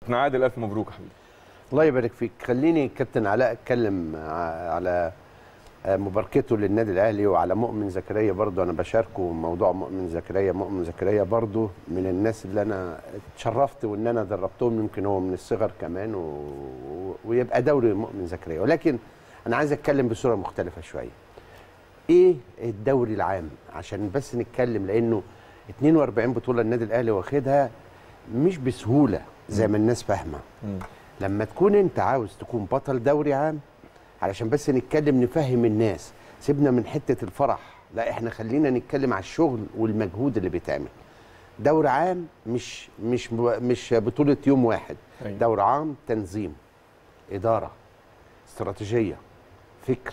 كابتن عادل الف مبروك يا حبيبي الله يبارك فيك خليني كابتن علاء اتكلم ع- على آه، مباركته للنادي الاهلي وعلى مؤمن زكريا برضو انا بشاركه موضوع مؤمن زكريا مؤمن زكريا برضو من الناس اللي انا اتشرفت وان انا دربتهم يمكن هو من الصغر كمان و... و- ويبقى دوري مؤمن زكريا ولكن انا عايز اتكلم بصوره مختلفه شويه ايه الدوري العام عشان بس نتكلم لانه 42 بطوله النادي الاهلي واخدها مش بسهوله زي ما الناس فاهمه لما تكون انت عاوز تكون بطل دوري عام علشان بس نتكلم نفهم الناس سيبنا من حته الفرح لا احنا خلينا نتكلم على الشغل والمجهود اللي بيتعمل دوري عام مش مش مش بطوله يوم واحد أيوة. دوري عام تنظيم اداره استراتيجيه فكر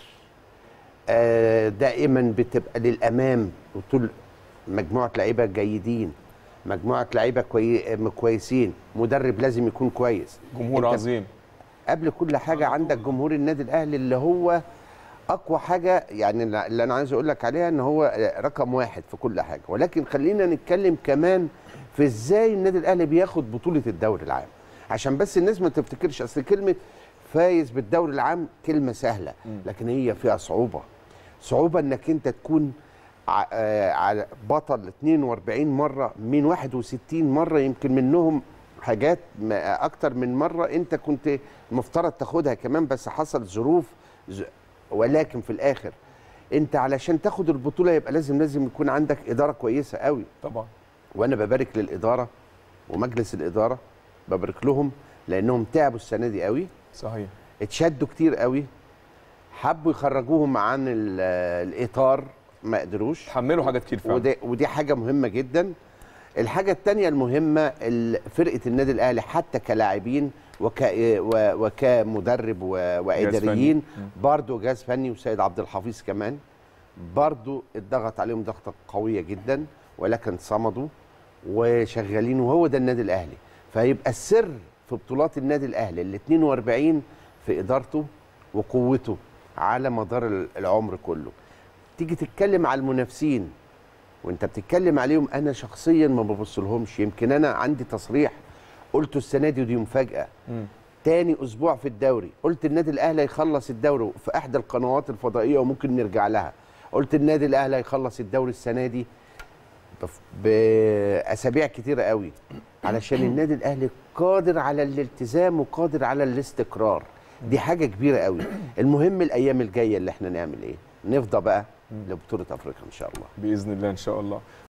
آه، دائما بتبقى للامام وطول مجموعه لعيبه جيدين مجموعه لعيبه كوي... كويسين مدرب لازم يكون كويس جمهور أنت عظيم قبل كل حاجه عندك جمهور النادي الاهلي اللي هو اقوى حاجه يعني اللي انا عايز اقول لك عليها ان هو رقم واحد في كل حاجه ولكن خلينا نتكلم كمان في ازاي النادي الاهلي بياخد بطوله الدوري العام عشان بس الناس ما تفتكرش اصل كلمه فايز بالدوري العام كلمه سهله لكن هي فيها صعوبه صعوبه انك انت تكون ع- آه، على بطل 42 مره من 61 مره يمكن منهم حاجات ما- اكتر من مره انت كنت المفترض تاخدها كمان بس حصل ظروف ز- ولكن في الاخر انت علشان تاخد البطوله يبقى لازم لازم يكون عندك اداره كويسه قوي طبعا وانا ببارك للاداره ومجلس الاداره ببارك لهم لانهم تعبوا السنه دي قوي صحيح اتشدوا كتير قوي حبوا يخرجوهم عن ال- الاطار ما قدروش تحملوا حاجات كتير فعلا ودي, ودي حاجه مهمه جدا الحاجه الثانيه المهمه ال- فرقه النادي الاهلي حتى كلاعبين وك و- وكمدرب و- واداريين فني. برضو جهاز فني وسيد عبد الحفيظ كمان برضو اتضغط عليهم ضغطه قويه جدا ولكن صمدوا وشغالين وهو ده النادي الاهلي فيبقى السر في بطولات النادي الاهلي ال 42 في ادارته وقوته على مدار ال- العمر كله تيجي تتكلم على المنافسين وانت بتتكلم عليهم انا شخصيا ما ببصلهمش يمكن انا عندي تصريح قلته السنه دي ودي مفاجاه مم. تاني اسبوع في الدوري قلت النادي الاهلي هيخلص الدوري في احدى القنوات الفضائيه وممكن نرجع لها قلت النادي الاهلي هيخلص الدوري السنه دي بف- باسابيع كتيره قوي علشان النادي الاهلي قادر على الالتزام وقادر على الاستقرار دي حاجه كبيره قوي المهم الايام الجايه اللي احنا نعمل ايه نفضى بقى لبطوله افريقيا ان شاء الله باذن الله ان شاء الله